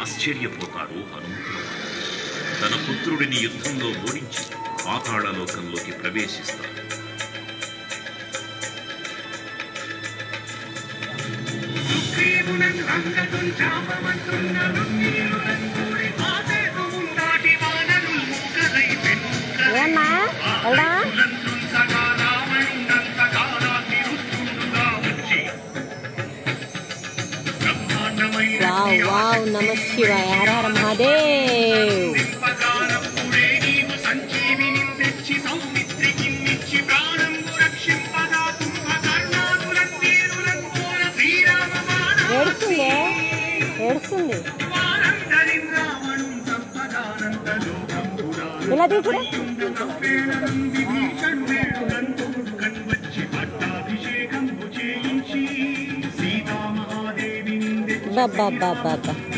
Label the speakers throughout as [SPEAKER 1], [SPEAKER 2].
[SPEAKER 1] ఆశ్చర్యపోతాడు హనుమంతుడు తన పుత్రుడిని యుద్ధంలో ఓడించి పాతాళలోకంలోకి ప్రవేశిస్తాడు
[SPEAKER 2] ఏమ్మా వెళ్దా వావ్ వావ్ నమ శివాయ హర హర మహాదేవ్ ఏడుస్తుంది ఏడుస్తుంది ఇలా తీసుకురా బాబా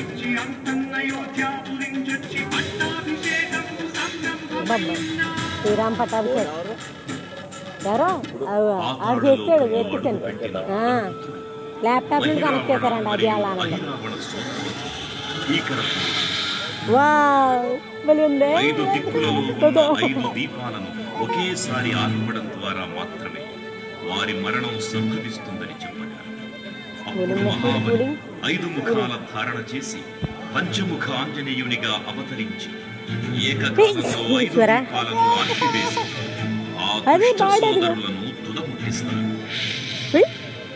[SPEAKER 2] బాబా శ్రీరామ్ పట్టాభిషేక్ ఎవరో అవ్- ఆడు చేస్తాడు ఎక్కించండి ల్యాప్టాప్ నుంచి కనెక్ట్ చేశారండి అది అలా ఆనందం
[SPEAKER 1] ఐరావణ సోదరుడు భీకరత్వం
[SPEAKER 2] వావ్ భలే ఉందే
[SPEAKER 1] ఐదు దిక్కులలో ఉన్న ఐదు దీపాలను ఒకేసారి ఆర్పడం ద్వారా మాత్రమే వారి మరణం సంభవిస్తుందని చెప్పగలరు అప్పుడు మహాబలి ఐదు ముఖాల ధారణ చేసి పంచముఖ ఆంజనేయునిగా అవతరించి ఏకకాలంలో ఐదు
[SPEAKER 2] ఈశ్వర.
[SPEAKER 1] దీపాలను ఆర్పివేసి ఆ
[SPEAKER 2] అదే
[SPEAKER 1] దుష్ట
[SPEAKER 2] బాడది.
[SPEAKER 1] సోదరులను తుదముట్టిస్తారు
[SPEAKER 2] ఉయ్.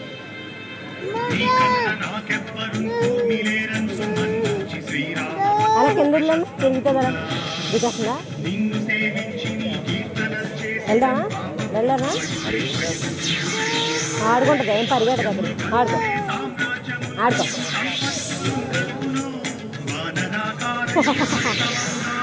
[SPEAKER 2] అలా కిందలో తిరుగుతుందా దిగస్తుందా వెళ్దామా వెళ్ళానా ఆడుకుంటుంది ఏం పరిగెడదు అది ఆడుకో ఆడుకో